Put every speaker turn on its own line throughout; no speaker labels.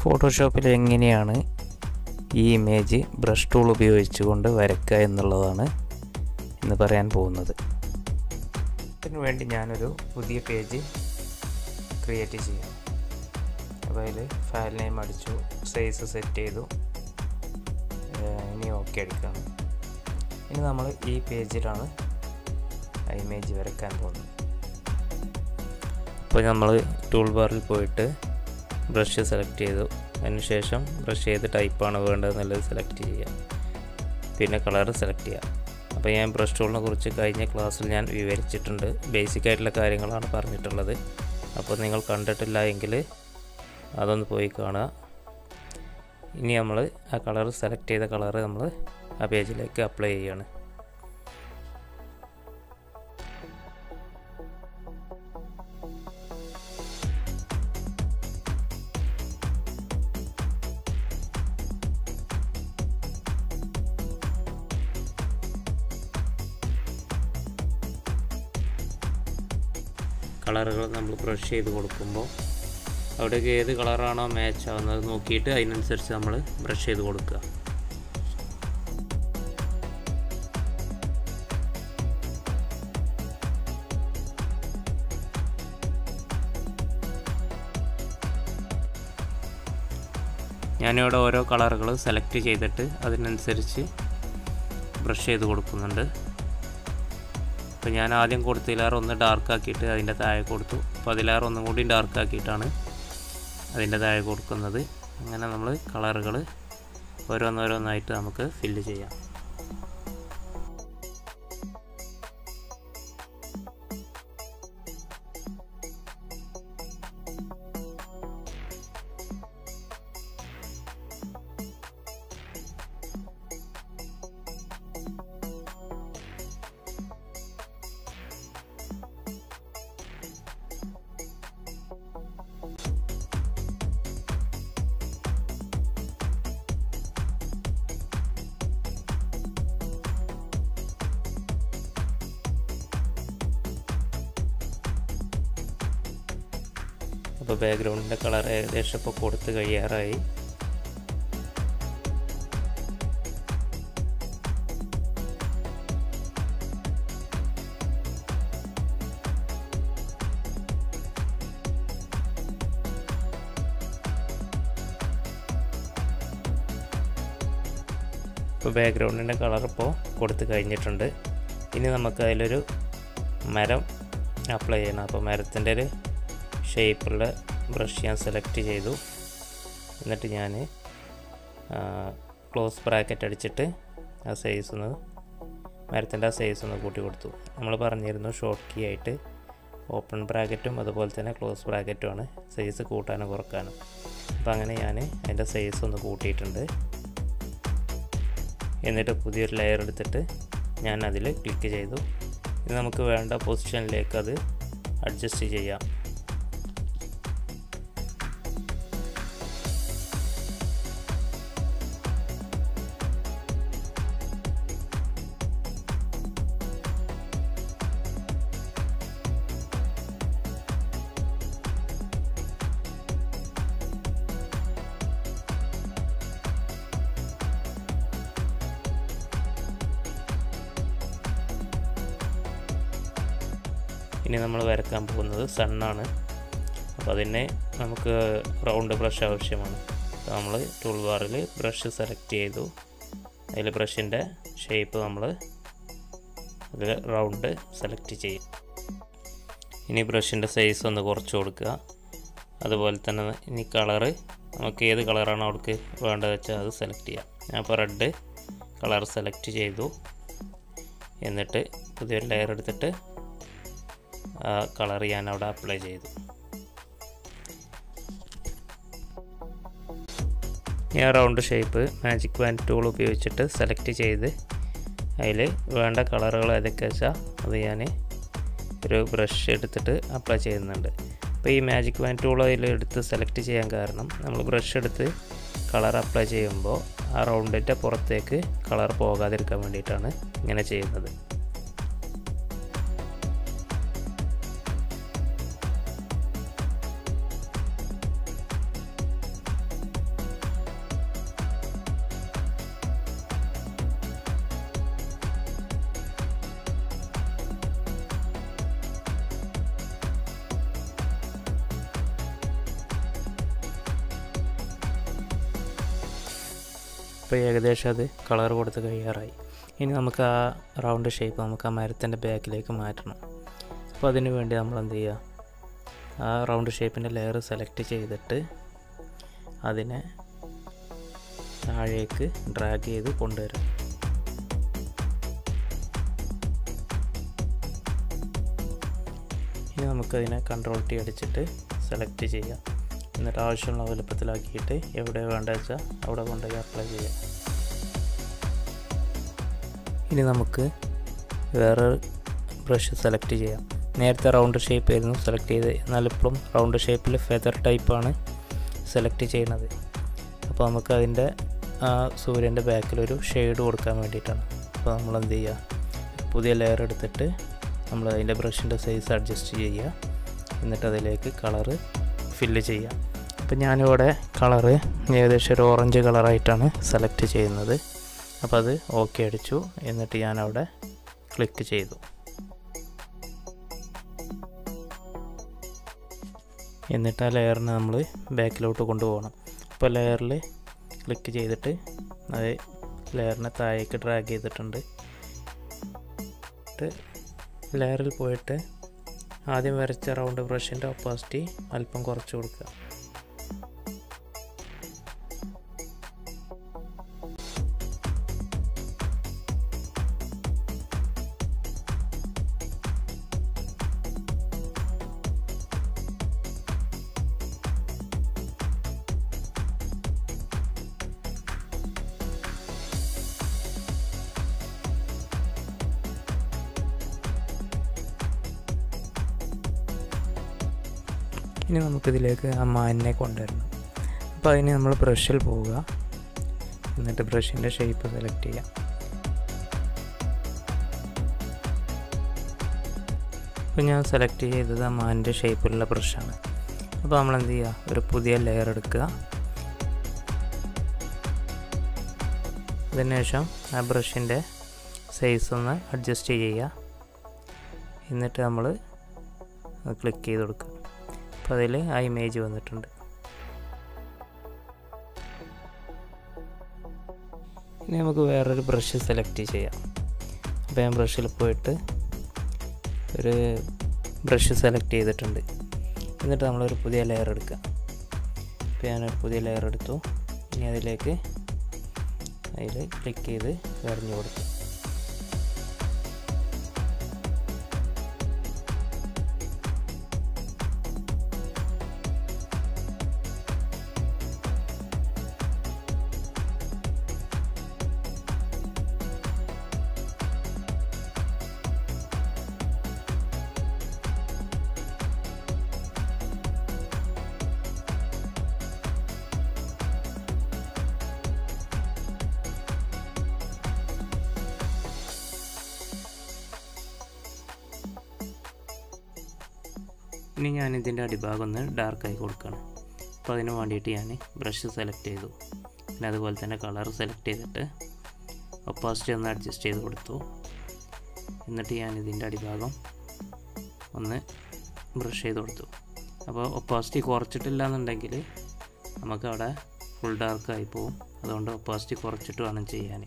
ഫോട്ടോഷോപ്പിൽ എങ്ങനെയാണ് ഈ image brush tool ഉപയോഗിച്ചുകൊണ്ട് വരയ്ക്കുക എന്നുള്ളതാണ് ഇന്ന് പറയാൻ പോകുന്നത് ഇതിനു വേണ്ടി ഞാനൊരു പുതിയ പേജ് ക്രിയേറ്റ് ചെയ്യാം അപ്പോൾ അതിൽ ഫയൽ നെയിം അടിച്ചു സൈസ് സെറ്റ് ചെയ്തു ഏഹ് ഇനി ഓക്കെ അടിക്കണം ഇനി നമ്മൾ ഈ പേജിലാണ് ആ ഇമേജ് വരയ്ക്കാൻ പോകുന്നത് അപ്പോൾ നമ്മൾ ടൂൾ ബാറിൽ പോയിട്ട് ബ്രഷ് സെലക്ട് ചെയ്തു അതിനുശേഷം ബ്രഷ് ചെയ്ത് ടൈപ്പാണ് വേണ്ടതെന്നുള്ളത് സെലക്ട് ചെയ്യുക പിന്നെ കളർ സെലക്ട് ചെയ്യുക അപ്പോൾ ഞാൻ ബ്രഷ് ടൂളിനെ കുറിച്ച് കഴിഞ്ഞ ക്ലാസ്സിൽ ഞാൻ വിവരിച്ചിട്ടുണ്ട് ബേസിക് ആയിട്ടുള്ള കാര്യങ്ങളാണ് പറഞ്ഞിട്ടുള്ളത് അപ്പോൾ നിങ്ങൾ കണ്ടിട്ടില്ല എങ്കിൽ അതൊന്ന് പോയി കാണുക ഇനി നമ്മൾ ആ കളർ സെലക്ട് ചെയ്ത കളർ നമ്മൾ ആ പേജിലേക്ക് അപ്ലൈ ചെയ്യുകയാണ് കളറുകൾ നമ്മൾ ബ്രഷ് ചെയ്ത് കൊടുക്കുമ്പോൾ അവിടേക്ക് ഏത് കളറാണോ മാച്ച് ആവുന്നത് നോക്കിയിട്ട് അതിനനുസരിച്ച് നമ്മൾ ബ്രഷ് ചെയ്ത് കൊടുക്കുക ഞാനിവിടെ ഓരോ കളറുകൾ സെലക്ട് ചെയ്തിട്ട് അതിനനുസരിച്ച് ബ്രഷ് ചെയ്ത് കൊടുക്കുന്നുണ്ട് അപ്പോൾ ഞാൻ ആദ്യം കൊടുത്തതിലാറ് ഒന്ന് ഡാർക്ക് ആക്കിയിട്ട് അതിൻ്റെ താഴെ കൊടുത്തു അപ്പോൾ അതിലാറ് ഒന്നും കൂടി ഡാർക്ക് ആക്കിയിട്ടാണ് അതിൻ്റെ താഴെ കൊടുക്കുന്നത് അങ്ങനെ നമ്മൾ കളറുകൾ ഓരോന്നോരോന്നായിട്ട് നമുക്ക് ഫില്ല് ചെയ്യാം അപ്പോൾ ബാക്ക്ഗ്രൗണ്ടിൻ്റെ കളർ ഏകദേശം ഇപ്പോൾ കൊടുത്ത് കഴിയാറായി ഇപ്പോൾ ബാക്ക്ഗ്രൗണ്ടിൻ്റെ കളർ ഇപ്പോൾ കൊടുത്ത് കഴിഞ്ഞിട്ടുണ്ട് ഇനി നമുക്ക് അതിലൊരു മരം അപ്ലൈ ചെയ്യണം അപ്പോൾ മരത്തിൻ്റെ ഒരു ഷേപ്പുള്ള ബ്രഷ് ഞാൻ സെലക്ട് ചെയ്തു എന്നിട്ട് ഞാൻ ക്ലോസ് ബ്രാക്കറ്റ് അടിച്ചിട്ട് ആ സൈസ് ഒന്ന് മരത്തിൻ്റെ ആ സൈസ് ഒന്ന് കൂട്ടി കൊടുത്തു നമ്മൾ പറഞ്ഞിരുന്നു ഷോർട്ട് കീ ആയിട്ട് ഓപ്പൺ ബ്രാക്കറ്റും അതുപോലെ തന്നെ ക്ലോസ് ബ്രാക്കറ്റുമാണ് സൈസ് കൂട്ടാനും കുറക്കാനും അപ്പോൾ അങ്ങനെ ഞാൻ അതിൻ്റെ സൈസ് ഒന്ന് കൂട്ടിയിട്ടുണ്ട് എന്നിട്ട് പുതിയൊരു ലെയർ എടുത്തിട്ട് ഞാൻ അതിൽ ക്ലിക്ക് ചെയ്തു ഇനി നമുക്ക് വേണ്ട പൊസിഷനിലേക്ക് അത് അഡ്ജസ്റ്റ് ചെയ്യാം ഇനി നമ്മൾ വരക്കാൻ പോകുന്നത് സണ്ണാണ് അപ്പോൾ അതിന് നമുക്ക് റൗണ്ട് ബ്രഷ് ആവശ്യമാണ് അപ്പോൾ നമ്മൾ ടൂൾ ബാറിൽ ബ്രഷ് സെലക്ട് ചെയ്തു അതിൽ ബ്രഷിൻ്റെ ഷേപ്പ് നമ്മൾ അതിൽ റൗണ്ട് സെലക്ട് ചെയ്യും ഇനി ബ്രഷിൻ്റെ സൈസ് ഒന്ന് കുറച്ച് കൊടുക്കുക അതുപോലെ തന്നെ ഇനി കളറ് നമുക്ക് ഏത് കളറാണോ അവർക്ക് വേണ്ടത് വെച്ചാൽ അത് സെലക്ട് ചെയ്യാം ഞാൻ ഇപ്പോൾ റെഡ് കളർ സെലക്ട് ചെയ്തു എന്നിട്ട് പുതിയൊരു ലെയർ എടുത്തിട്ട് ആ കളർ ഞാൻ അവിടെ അപ്ലൈ ചെയ്തു ഞാൻ round shape magic wand tool ഉപയോഗിച്ചിട്ട് സെലക്ട് ചെയ്ത് അതിൽ വേണ്ട കളറുകൾ ഏതൊക്കെ വെച്ചാൽ അത് ഞാൻ ഒരു ബ്രഷ് എടുത്തിട്ട് അപ്ലൈ ചെയ്യുന്നുണ്ട് അപ്പോൾ ഈ മാജിക് വാൻ ടൂൾ അതിൽ എടുത്ത് സെലക്ട് ചെയ്യാൻ കാരണം നമ്മൾ ബ്രഷ് എടുത്ത് കളർ അപ്ലൈ ചെയ്യുമ്പോൾ ആ റൗണ്ടിൻ്റെ പുറത്തേക്ക് കളർ പോകാതിരിക്കാൻ വേണ്ടിയിട്ടാണ് ഇങ്ങനെ ചെയ്യുന്നത് അപ്പോൾ ഏകദേശം അത് കളർ കൊടുത്ത് കഴിയാറായി ഇനി നമുക്ക് ആ റൗണ്ട് ഷേപ്പ് നമുക്ക് ആ മരത്തിൻ്റെ ബാക്കിലേക്ക് മാറ്റണം അപ്പോൾ അതിന് വേണ്ടി നമ്മൾ എന്ത് ചെയ്യുക ആ റൗണ്ട് ഷേപ്പിൻ്റെ ലെയർ സെലക്ട് ചെയ്തിട്ട് അതിനെ താഴേക്ക് ഡ്രാഗ് ചെയ്ത് കൊണ്ടുവരും ഇനി നമുക്കതിനെ കൺട്രോൾ ടി അടിച്ചിട്ട് സെലക്ട് ചെയ്യാം എന്നിട്ട് ആവശ്യമുള്ള വലുപ്പത്തിലാക്കിയിട്ട് എവിടെ വേണ്ട വെച്ചാൽ അവിടെ കൊണ്ടുപോയി അപ്ലൈ ചെയ്യാം ഇനി നമുക്ക് വേറെ ബ്രഷ് സെലക്ട് ചെയ്യാം നേരത്തെ റൗണ്ട് ഷേപ്പ് ആയിരുന്നു സെലക്ട് ചെയ്ത് എന്നാൽ ഇപ്പോഴും റൗണ്ട് ഷേപ്പിൽ ഫെദർ ടൈപ്പാണ് സെലക്ട് ചെയ്യുന്നത് അപ്പോൾ നമുക്ക് അതിൻ്റെ ആ സൂര്യൻ്റെ ബാക്കിലൊരു ഷെയ്ഡ് കൊടുക്കാൻ വേണ്ടിയിട്ടാണ് അപ്പോൾ നമ്മൾ എന്ത് ചെയ്യുക പുതിയ ലെയർ എടുത്തിട്ട് നമ്മൾ അതിൻ്റെ ബ്രഷിൻ്റെ സൈസ് അഡ്ജസ്റ്റ് ചെയ്യുക എന്നിട്ട് അതിലേക്ക് കളറ് ഫില്ല് ചെയ്യുക അപ്പോൾ ഞാനിവിടെ കളറ് ഏകദേശം ഒരു ഓറഞ്ച് കളറായിട്ടാണ് സെലക്ട് ചെയ്യുന്നത് അപ്പോൾ അത് ഓക്കെ അടിച്ചു എന്നിട്ട് ഞാനവിടെ ക്ലിക്ക് ചെയ്തു എന്നിട്ട് ആ ലെയറിനെ നമ്മൾ ബാക്കിലോട്ട് കൊണ്ടുപോകണം അപ്പോൾ ലെയറിൽ ക്ലിക്ക് ചെയ്തിട്ട് അത് ലെയറിനെ താഴേക്ക് ഡ്രാഗ് ചെയ്തിട്ടുണ്ട് ലെയറിൽ പോയിട്ട് ആദ്യം വരച്ച റൗണ്ട് ബ്രഷിൻ്റെ ഒപ്പോസിറ്റി അല്പം കുറച്ച് കൊടുക്കുക ഇനി നമുക്കിതിലേക്ക് ആ മാനിനെ കൊണ്ടുവരണം അപ്പോൾ അതിന് നമ്മൾ ബ്രഷിൽ പോവുക എന്നിട്ട് ബ്രഷിൻ്റെ ഷേപ്പ് സെലക്ട് ചെയ്യാം ഇപ്പോൾ ഞാൻ സെലക്ട് ചെയ്തത് ആ മാനിൻ്റെ ഷേപ്പിലുള്ള ബ്രഷാണ് അപ്പോൾ നമ്മൾ എന്ത് ചെയ്യുക ഒരു പുതിയ ലെയർ എടുക്കുക അതിനുശേഷം ആ ബ്രഷിൻ്റെ സൈസ് ഒന്ന് അഡ്ജസ്റ്റ് ചെയ്യുക എന്നിട്ട് നമ്മൾ ക്ലിക്ക് ചെയ്ത് കൊടുക്കുക അപ്പോൾ അതിൽ ആ ഇമേജ് വന്നിട്ടുണ്ട് ഇനി നമുക്ക് വേറൊരു ബ്രഷ് സെലക്ട് ചെയ്യാം അപ്പോൾ ഞാൻ ബ്രഷിൽ പോയിട്ട് ഒരു ബ്രഷ് സെലക്ട് ചെയ്തിട്ടുണ്ട് എന്നിട്ട് നമ്മളൊരു പുതിയ ലെയർ എടുക്കുക അപ്പോൾ ഞാനൊരു പുതിയ ലെയർ എടുത്തു ഇനി അതിലേക്ക് അതിൽ ക്ലിക്ക് ചെയ്ത് വരഞ്ഞു കൊടുക്കും ഇനി ഞാൻ ഇതിൻ്റെ അടിഭാഗം ഒന്ന് ഡാർക്കായി കൊടുക്കണം അപ്പോൾ അതിന് വേണ്ടിയിട്ട് ഞാൻ ബ്രഷ് സെലക്ട് ചെയ്തു പിന്നെ അതുപോലെ തന്നെ കളർ സെലക്ട് ചെയ്തിട്ട് ഒപ്പാസിറ്റി ഒന്ന് അഡ്ജസ്റ്റ് ചെയ്ത് കൊടുത്തു എന്നിട്ട് ഞാൻ ഇതിൻ്റെ അടിഭാഗം ഒന്ന് ബ്രഷ് ചെയ്ത് കൊടുത്തു അപ്പോൾ ഒപ്പാസിറ്റി കുറച്ചിട്ടില്ല എന്നുണ്ടെങ്കിൽ നമുക്കവിടെ ഫുൾ ഡാർക്കായി പോകും അതുകൊണ്ട് ഒപ്പാസിറ്റി കുറച്ചിട്ട് വേണം ചെയ്യാൻ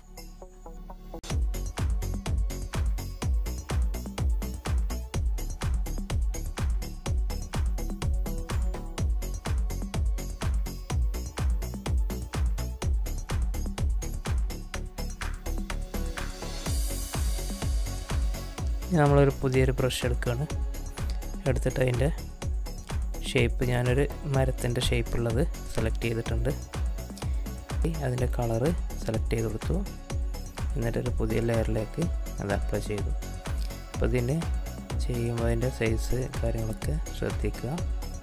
നമ്മളൊരു പുതിയൊരു ബ്രഷ് എടുക്കുകയാണ് എടുത്തിട്ട് അതിൻ്റെ ഷേപ്പ് ഞാനൊരു മരത്തിൻ്റെ ഷേപ്പുള്ളത് സെലക്ട് ചെയ്തിട്ടുണ്ട് അതിൻ്റെ കളറ് സെലക്ട് ചെയ്ത് കൊടുത്തു എന്നിട്ടൊരു പുതിയ ലെയറിലേക്ക് അത് അപ്ലൈ ചെയ്തു അപ്പോൾ ഇതിൻ്റെ ചെയ്യുമ്പോൾ അതിൻ്റെ സൈസ് കാര്യങ്ങളൊക്കെ ശ്രദ്ധിക്കുക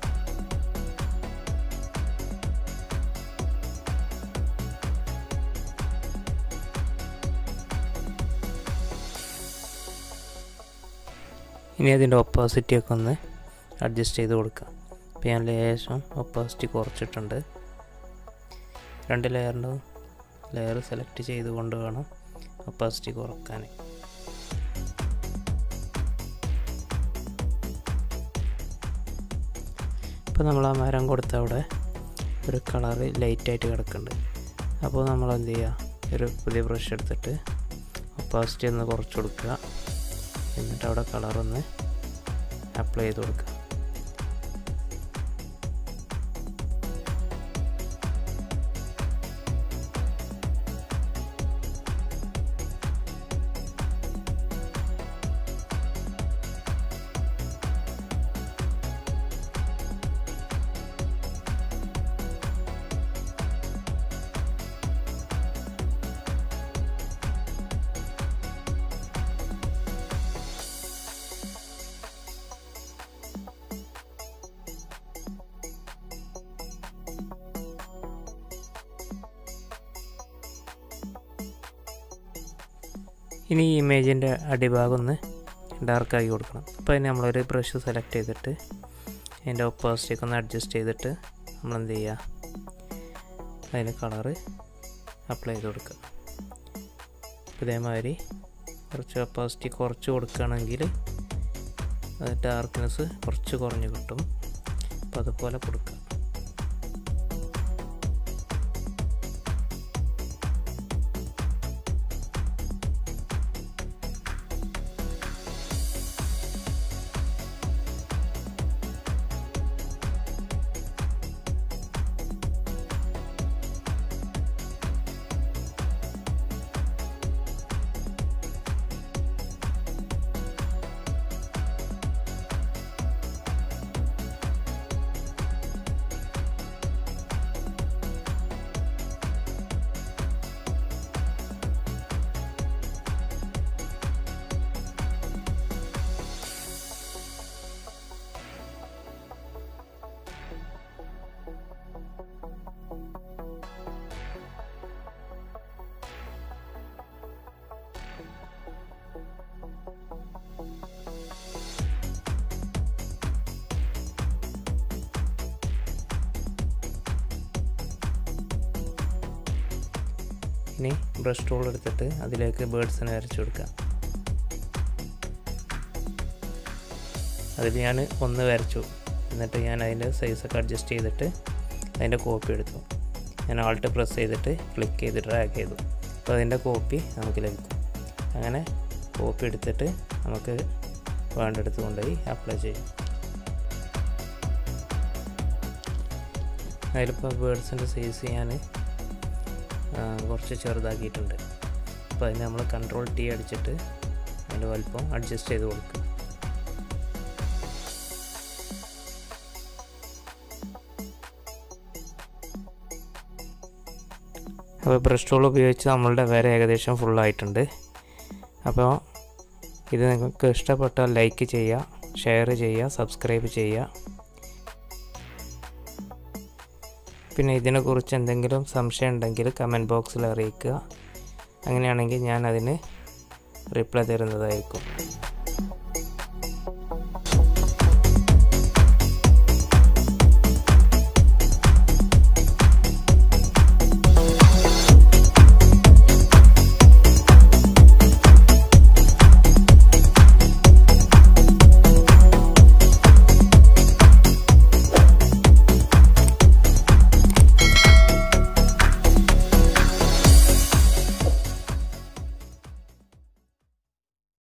ഇനി അതിൻ്റെ ഒപ്പോസിറ്റി ഒക്കെ ഒന്ന് അഡ്ജസ്റ്റ് ചെയ്ത് കൊടുക്കുക അപ്പോൾ ഞാൻ ലേശം ഒപ്പോസിറ്റി കുറച്ചിട്ടുണ്ട് രണ്ട് ലെയറിൻ്റെ ലെയർ സെലക്ട് ചെയ്തുകൊണ്ട് വേണം ഒപ്പോസിറ്റി കുറക്കാൻ ഇപ്പോൾ നമ്മൾ ആ മരം കൊടുത്ത അവിടെ ഒരു കളറ് ലൈറ്റായിട്ട് കിടക്കുന്നുണ്ട് അപ്പോൾ നമ്മൾ എന്ത് ചെയ്യുക ഒരു പുതിയ ബ്രഷ് എടുത്തിട്ട് ഒപ്പാസിറ്റി ഒന്ന് കുറച്ച് കൊടുക്കുക എന്നിട്ട് അവിടെ കളറൊന്ന് അപ്ലൈ ചെയ്ത് കൊടുക്കുക ഇനി ഈ ഇമേജിൻ്റെ അടിഭാഗം ഒന്ന് ഡാർക്കാക്കി കൊടുക്കണം അപ്പോൾ അതിന് നമ്മളൊരു ബ്രഷ് സെലക്ട് ചെയ്തിട്ട് അതിൻ്റെ ഒപ്പോസിറ്റേക്ക് ഒന്ന് അഡ്ജസ്റ്റ് ചെയ്തിട്ട് നമ്മൾ എന്ത് ചെയ്യുക അതിന് കളറ് അപ്ലൈ ചെയ്ത് കൊടുക്കുക ഇതേമാതിരി കുറച്ച് ഒപ്പോസിറ്റി കുറച്ച് കൊടുക്കുകയാണെങ്കിൽ അത് ഡാർക്ക്നെസ് കുറച്ച് കുറഞ്ഞ് കിട്ടും അപ്പോൾ അതുപോലെ കൊടുക്കുക ഇനി ബ്രഷ് ടൂൾ എടുത്തിട്ട് അതിലേക്ക് ബേഡ്സിനെ വരച്ചു കൊടുക്കുക അതിൽ ഞാൻ ഒന്ന് വരച്ചു എന്നിട്ട് ഞാൻ അതിൻ്റെ സൈസൊക്കെ അഡ്ജസ്റ്റ് ചെയ്തിട്ട് അതിൻ്റെ കോപ്പി എടുത്തു ഞാൻ ആൾട്ട് പ്രസ് ചെയ്തിട്ട് ക്ലിക്ക് ചെയ്ത് ഡ്രാഗ് ചെയ്തു അപ്പോൾ അതിൻ്റെ കോപ്പി നമുക്ക് ലഭിക്കും അങ്ങനെ കോപ്പി എടുത്തിട്ട് നമുക്ക് വേണ്ടെടുത്ത് കൊണ്ടുപോയി അപ്ലൈ ചെയ്യും അതിലിപ്പോൾ ബേഡ്സിൻ്റെ സൈസ് ഞാൻ കുറച്ച് ചെറുതാക്കിയിട്ടുണ്ട് അപ്പോൾ അതിന് നമ്മൾ കൺട്രോൾ ടി അടിച്ചിട്ട് അതിൻ്റെ വലുപ്പം അഡ്ജസ്റ്റ് ചെയ്ത് കൊടുക്കുക അപ്പോൾ ബ്രഷ് ടൂൾ ഉപയോഗിച്ച് നമ്മളുടെ വര ഏകദേശം ഫുള്ളായിട്ടുണ്ട് അപ്പോൾ ഇത് നിങ്ങൾക്ക് ഇഷ്ടപ്പെട്ടാൽ ലൈക്ക് ചെയ്യുക ഷെയർ ചെയ്യുക സബ്സ്ക്രൈബ് ചെയ്യുക പിന്നെ ഇതിനെക്കുറിച്ച് എന്തെങ്കിലും സംശയം ഉണ്ടെങ്കിൽ കമൻറ്റ് ബോക്സിൽ അറിയിക്കുക അങ്ങനെയാണെങ്കിൽ ഞാൻ അതിന് റിപ്ലൈ തരുന്നതായിരിക്കും